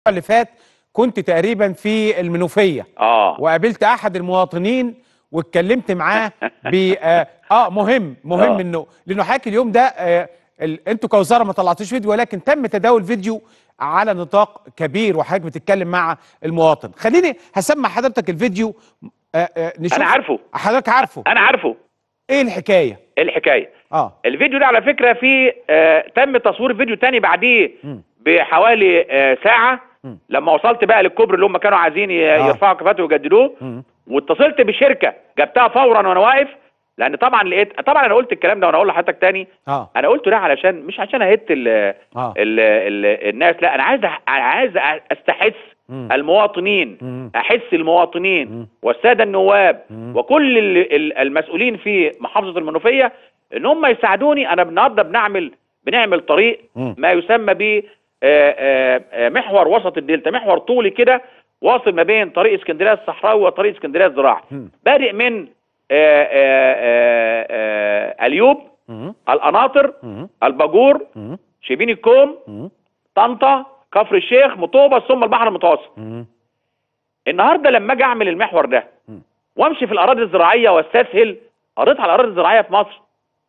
اللي فات كنت تقريبا في المنوفيه اه وقابلت احد المواطنين واتكلمت معاه ب اه آه، مهم مهم آه. انه لانه حكي اليوم ده آه ال- انتوا كوزاره ما طلعتوش فيديو ولكن تم تداول فيديو على نطاق كبير وحضرتك بتتكلم مع المواطن خليني هسمع حضرتك الفيديو آه آه نشوف انا عارفه حضرتك عارفه انا عارفه ايه الحكايه ايه الحكايه اه الفيديو ده على فكره فيه آه تم تصوير فيديو تاني بعديه مم. بحوالي آه ساعه مم. لما وصلت بقى للكوبري اللي هم كانوا عايزين ي- آه. يرفعوا كفاته ويجددوه مم. واتصلت بشركه جبتها فورا وانا واقف لان طبعا لقيت طبعا انا قلت الكلام ده وانا اقول لحضرتك تاني اه انا قلته ده علشان مش عشان اهت ال اه ال ال الناس لا انا عايز أح- عايز استحث مم. المواطنين مم. احس المواطنين مم. والساده النواب مم. وكل ال- ال- المسؤولين في محافظه المنوفيه ان هم يساعدوني انا النهارده بنعمل بنعمل طريق مم. ما يسمى ب آه، آه، آه، محور وسط الدلتا محور طولي كده واصل ما بين طريق اسكندريه الصحراوي وطريق اسكندريه الزراعي مم. بادئ من آه، آه، آه، آه، اليوب مم. القناطر مم. الباجور مم. شبين الكوم مم. طنطا كفر الشيخ مطوبه ثم البحر المتوسط مم. النهارده لما اجي اعمل المحور ده مم. وامشي في الاراضي الزراعيه واستسهل قريت على الاراضي الزراعيه في مصر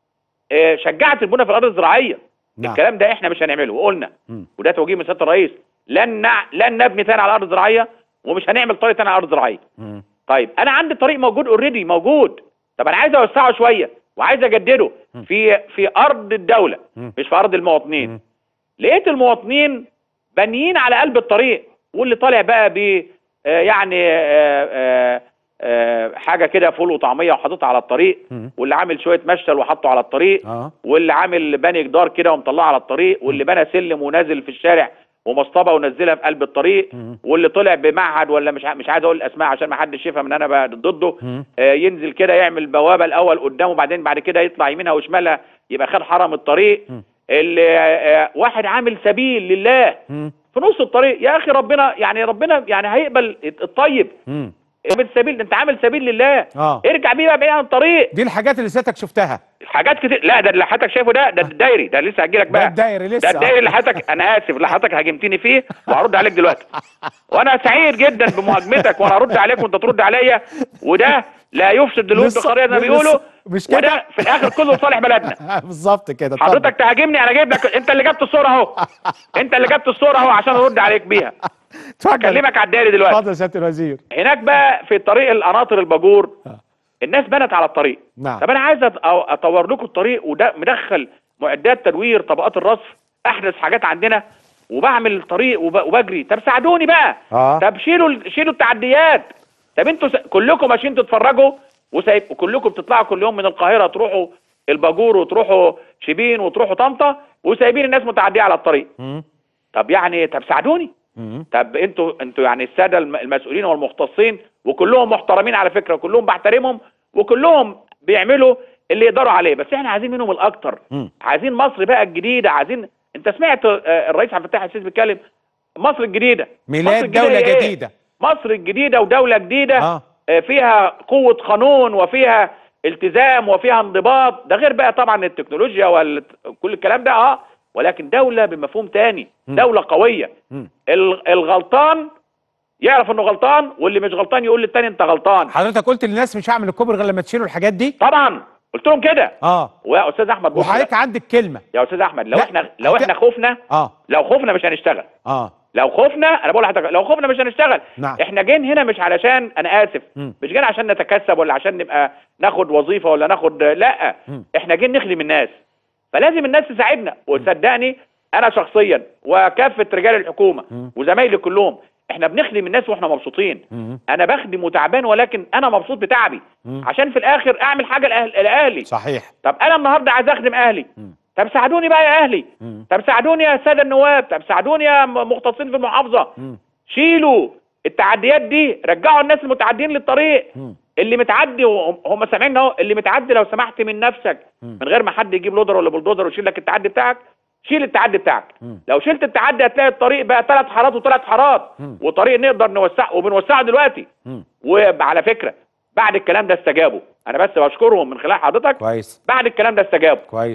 آه، شجعت البنى في الاراضي الزراعيه نعم. الكلام ده احنا مش هنعمله وقلنا مم. وده توجيه من سياده الرئيس لن نع... لن نبني تاني على الارض الزراعيه ومش هنعمل طريق تاني على الارض الزراعيه مم. طيب انا عندي طريق موجود اوريدي موجود طب انا عايز اوسعه شويه وعايز اجدده مم. في في ارض الدوله مم. مش في ارض المواطنين مم. لقيت المواطنين بانيين على قلب الطريق واللي طالع بقى ب آه، يعني آه، آه، آه، حاجه كده فول وطعميه وحاططها على الطريق مم. واللي عامل شويه مشتل وحطه على الطريق اه واللي عامل باني جدار كده ومطلعه على الطريق واللي بنى سلم ونازل في الشارع ومصطبه ونزلها في قلب الطريق مم. واللي طلع بمعهد ولا مش ع- مش عايز اقول الاسماء عشان ما حدش يفهم ان انا بقى ضده مم. آه، ينزل كده يعمل بوابه الاول قدامه وبعدين بعد كده يطلع يمينها وشمالها يبقى خد حرم الطريق مم. اللي آه، واحد عامل سبيل لله مم. في نص الطريق يا اخي ربنا يعني ربنا يعني هيقبل الطيب مم. اعمل سبيل انت عامل سبيل لله اه ارجع بيه بقى بعيد عن الطريق دي الحاجات اللي سيادتك شفتها حاجات كتير لا ده اللي حضرتك شايفه ده ده الدايري ده لسه هجي لك ده بقى الدايري ده لسه الدايري اللي حضرتك انا اسف اللي حضرتك هاجمتني فيه وهرد عليك دلوقتي وانا سعيد جدا بمهاجمتك وانا هرد عليك وانت ترد عليا وده لا يفسد الود لسه- قريه زي ما لسه- بيقولوا مش كده؟ وده في الاخر كله لصالح بلدنا بالظبط كده اتفضل. حضرتك تهاجمني انا جايب لك انت اللي جبت الصوره اهو انت اللي جبت الصوره اهو عشان ارد عليك بيها اتفضل اكلمك على الدايري دلوقتي اتفضل يا سياده الوزير هناك بقى في طريق القناطر الباجور آه. الناس بنت على الطريق نعم. طب انا عايز أط- أو- اطور لكم الطريق وده مدخل معدات تدوير طبقات الرصف احدث حاجات عندنا وبعمل الطريق وب- وبجري طب ساعدوني بقى اه طب شيلوا ال- شيلوا التعديات طب انتوا س... كلكم ماشيين تتفرجوا وسايب وكلكم بتطلعوا كل يوم من القاهره تروحوا الباجور وتروحوا شبين وتروحوا طنطا وسايبين الناس متعديه على الطريق مم. طب يعني طب ساعدوني مم. طب انتوا انتوا يعني الساده الم- المسؤولين والمختصين وكلهم محترمين على فكره وكلهم بحترمهم وكلهم بيعملوا اللي يقدروا عليه بس احنا عايزين منهم الاكتر مم. عايزين مصر بقى الجديده عايزين انت سمعت آه، الرئيس عبد الفتاح السيسي بيتكلم مصر الجديده مصر ميلاد الجديدة دوله ايه؟ جديده مصر الجديده ودوله جديده اه آه، فيها قوه قانون وفيها التزام وفيها انضباط ده غير بقى طبعا التكنولوجيا وكل الكلام ده اه ولكن دوله بمفهوم تاني مم. دوله قويه مم. ال- الغلطان يعرف انه غلطان واللي مش غلطان يقول للتاني انت غلطان حضرتك قلت للناس مش هعمل الكوبري غير لما تشيلوا الحاجات دي طبعا قلت لهم كده اه ويا استاذ احمد بص وحضرتك عندك كلمه يا استاذ احمد لو لا، احنا لو هت- احنا خفنا اه لو خفنا مش هنشتغل اه لو خفنا انا بقول لحضرتك لو خفنا مش هنشتغل نعم. احنا جايين هنا مش علشان انا اسف مم. مش جايين عشان نتكسب ولا عشان نبقى ناخد وظيفه ولا ناخد لا مم. احنا جايين نخدم الناس فلازم الناس تساعدنا وصدقني انا شخصيا وكافه رجال الحكومه مم. وزمايلي كلهم احنا بنخدم الناس واحنا مبسوطين مم. انا بخدم وتعبان ولكن انا مبسوط بتعبي مم. عشان في الاخر اعمل حاجه لأهل- لاهلي صحيح طب انا النهارده عايز اخدم اهلي مم. طب ساعدوني بقى يا اهلي مم. طب ساعدوني يا ساده النواب طب ساعدوني يا م- مختصين في المحافظه مم. شيلوا التعديات دي رجعوا الناس المتعدين للطريق مم. اللي متعدي وهم- هم سامعين اهو اللي متعدي لو سمحت من نفسك مم. من غير ما حد يجيب لودر ولا بلدوزر ويشيل لك التعدي بتاعك شيل التعدي بتاعك مم. لو شلت التعدي هتلاقي الطريق بقى ثلاث حارات وثلاث حارات مم. وطريق نقدر نوسعه وبنوسعه دلوقتي مم. وعلى فكره بعد الكلام ده استجابوا انا بس بشكرهم من خلال حضرتك كويس بعد الكلام ده استجابوا كويس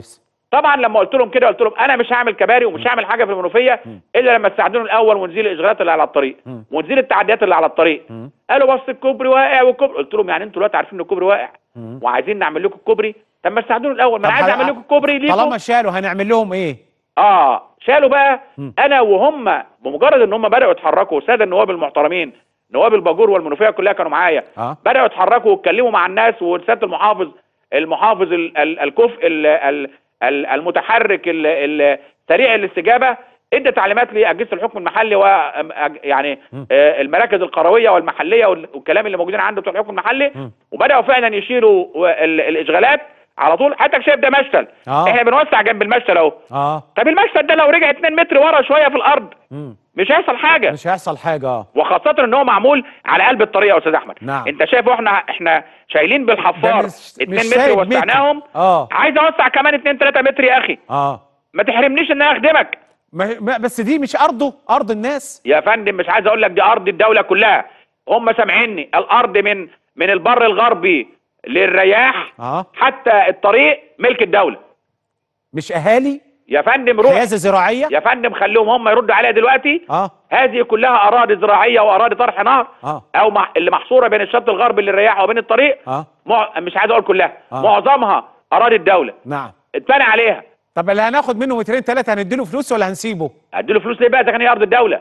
طبعا لما قلت لهم كده قلت لهم انا مش هعمل كباري ومش هعمل حاجه في المنوفيه الا لما تساعدوني الاول ونزيل الاشغالات اللي على الطريق مم. ونزيل التعديات اللي على الطريق مم. قالوا بص الكوبري واقع والكوبري قلت لهم يعني انتوا دلوقتي عارفين ان الكوبري واقع مم. وعايزين نعمل لكم الكوبري طب ما تساعدوني الاول ما انا طب عايز هل- اعمل لكم الكوبري ليكم طالما شالوا هنعمل لهم ايه اه شالوا بقى مم. انا وهم بمجرد ان هم بداوا يتحركوا الساده النواب المحترمين نواب الباجور والمنوفيه كلها كانوا معايا اه بداوا يتحركوا ويتكلموا مع الناس وسياده المحافظ المحافظ ال- ال- الكفء ال- ال- ال- المتحرك ال- ال- سريع الاستجابه ادى تعليمات لاجهزه الحكم المحلي و أج- يعني مم. آه، المراكز القرويه والمحليه وال- والكلام اللي موجودين عنده بتوع الحكم المحلي مم. وبداوا فعلا يشيلوا ال- الاشغالات على طول حضرتك شايف ده مشتل آه. احنا بنوسع جنب المشتل اهو اه طب المشتل ده لو رجع 2 متر ورا شويه في الارض مم. مش هيحصل حاجه مش هيحصل حاجه اه وخاصة ان هو معمول على قلب الطريق يا استاذ احمد نعم. انت شايف احنا احنا شايلين ده بالحفار مش- 2 مش متر سايب وسعناهم اه عايز اوسع كمان 2 3 متر يا اخي اه ما تحرمنيش ان انا اخدمك ما ما- بس دي مش ارضه ارض الناس يا فندم مش عايز اقول لك دي ارض الدولة كلها هم سامعيني الارض من من البر الغربي للرياح اه حتى الطريق ملك الدولة مش اهالي يا فندم روح حيازه زراعيه يا فندم خليهم هم يردوا عليها دلوقتي اه هذه كلها اراضي زراعية واراضي طرح نهر اه او مع اللي محصورة بين الشط الغربي للرياح وبين الطريق اه مع... مش عايز اقول كلها آه. معظمها اراضي الدوله نعم اتبنى عليها طب اللي هناخد منه مترين ثلاثه هنديله فلوس ولا هنسيبه اديله فلوس ليه بقى اذا كان هي ارض الدوله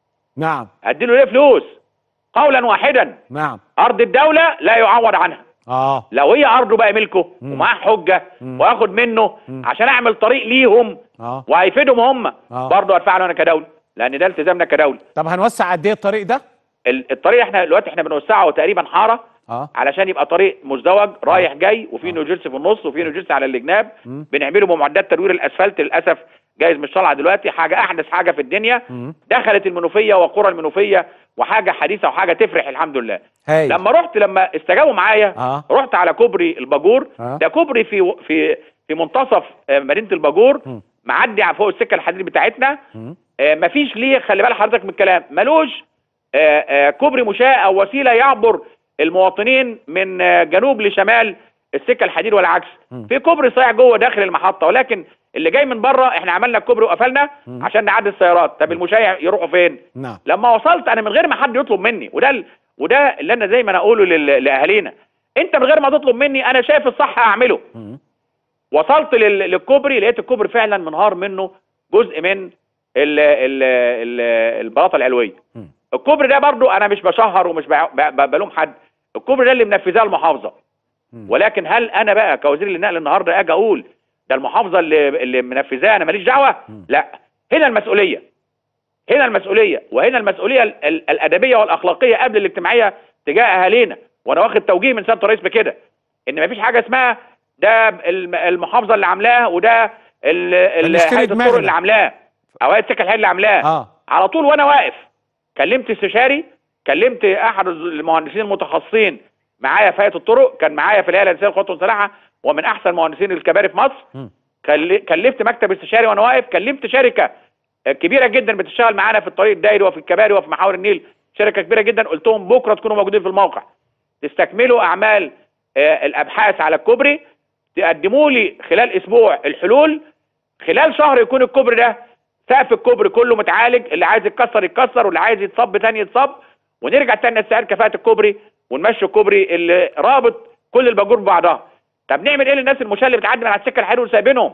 نعم اديله ليه فلوس قولا واحدا نعم ارض الدوله لا يعوض عنها اه لو هي ارضه بقى ملكه مم. ومعاه حجه مم. واخد منه مم. عشان اعمل طريق ليهم اه وهيفيدهم هم آه. برضه ادفع له انا كدوله لان ده التزامنا كدوله طب هنوسع قد ايه الطريق ده ال- الطريق احنا دلوقتي احنا بنوسعه تقريبا حاره اه علشان يبقى طريق مزدوج رايح جاي وفي نيوجيرسي في النص وفي نيوجيرسي على الجناب مم. بنعمله بمعدات تدوير الاسفلت للاسف جايز مش طالعه دلوقتي حاجه احدث حاجه في الدنيا مم. دخلت المنوفيه وقرى المنوفيه وحاجه حديثه وحاجه تفرح الحمد لله هاي لما رحت لما استجابوا معايا اه رحت على كوبري الباجور آه. ده كوبري في في في منتصف آه، مدينه الباجور مم. معدي على فوق السكه الحديد بتاعتنا مم. آه، مفيش ليه خلي بال حضرتك من الكلام ملوش آه، آه، كوبري مشاة او وسيله يعبر المواطنين من آه، جنوب لشمال السكه الحديد والعكس مم. في كوبري صايع جوه داخل المحطه ولكن اللي جاي من بره احنا عملنا الكوبري وقفلنا مم. عشان نعدي السيارات طب المشاة يروحوا فين نعم لما وصلت انا من غير ما حد يطلب مني وده ال... وده اللي انا دايما اقوله لل... لاهالينا انت من غير ما تطلب مني انا شايف الصح اعمله مم. وصلت لل... للكوبري لقيت الكوبري فعلا منهار منه جزء من ال... ال... ال... البلاطه العلويه مم. الكوبري ده برضو انا مش بشهر ومش ب... ب... بلوم حد الكوبري ده اللي منفذاه المحافظه مم. ولكن هل انا بقى كوزير للنقل النهارده اجي اقول ده المحافظه اللي اللي منفذاه انا ماليش دعوه مم. لا هنا المسؤوليه هنا المسؤوليه وهنا المسؤوليه ال- ال- الادبيه والاخلاقيه قبل الاجتماعيه تجاه اهالينا وانا واخد توجيه من سياده الرئيس بكده ان مفيش حاجه اسمها ده الم- المحافظه اللي عاملاه وده ال- ال- اللي اشتري هيئه دماغنا. الطرق اللي عاملاه او هيئه السكه الحديد اللي عاملاه اه على طول وانا واقف كلمت استشاري كلمت احد المهندسين المتخصصين معايا في هيئه الطرق كان معايا في الهيئه الهندسيه للقوات المسلحه ومن احسن مهندسين الكباري في مصر مم. كل- كلفت مكتب استشاري وانا واقف كلمت شركه كبيره جدا بتشتغل معانا في الطريق الدائري وفي الكباري وفي محاور النيل شركه كبيره جدا قلت لهم بكره تكونوا موجودين في الموقع تستكملوا اعمال آه، الابحاث على الكوبري تقدموا لي خلال اسبوع الحلول خلال شهر يكون الكوبري ده سقف الكوبري كله متعالج اللي عايز يتكسر يتكسر واللي عايز يتصب تاني يتصب ونرجع تاني نستعيد كفاءه الكوبري ونمشي الكوبري اللي رابط كل الباجور ببعضها طب نعمل ايه للناس المشاه اللي بتعدي من على السكه الحلوه وسايبينهم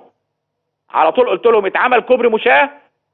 على طول قلت لهم يتعمل كوبري مشاه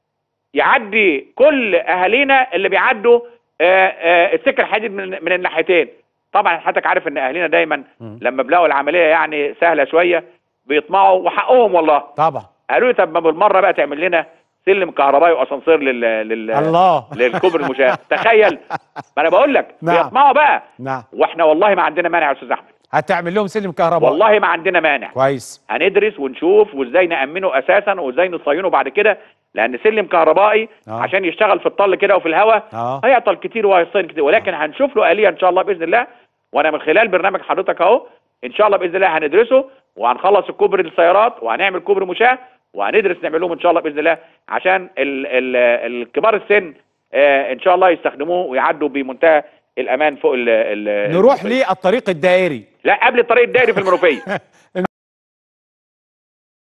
يعدي كل اهالينا اللي بيعدوا آه، آه، السكه الحديد من من الناحيتين طبعا حضرتك عارف ان اهالينا دايما مم. لما بيلاقوا العمليه يعني سهله شويه بيطمعوا وحقهم والله طبعا قالوا لي طب ما بالمره بقى تعمل لنا سلم كهربائي واسانسير لل لل الله للكوبري المشاه تخيل ما انا بقول لك نعم. بيطمعوا بقى نعم واحنا والله ما عندنا مانع يا استاذ احمد هتعمل لهم سلم كهرباء والله ما عندنا مانع كويس هندرس ونشوف وازاي نأمنه اساسا وازاي نصينه بعد كده لان سلم كهربائي آه. عشان يشتغل في الطل كده وفي الهواء اه هيعطل كتير وهيصين كتير ولكن هنشوف له آلية ان شاء الله باذن الله وانا من خلال برنامج حضرتك اهو ان شاء الله باذن الله هندرسه وهنخلص الكوبري للسيارات وهنعمل كوبري مشاة وهندرس نعمل لهم ان شاء الله باذن الله عشان ال ال الكبار السن آه ان شاء الله يستخدموه ويعدوا بمنتهى الامان فوق ال ال نروح للطريق الدائري لا قبل الطريق الدائري في المنوفيه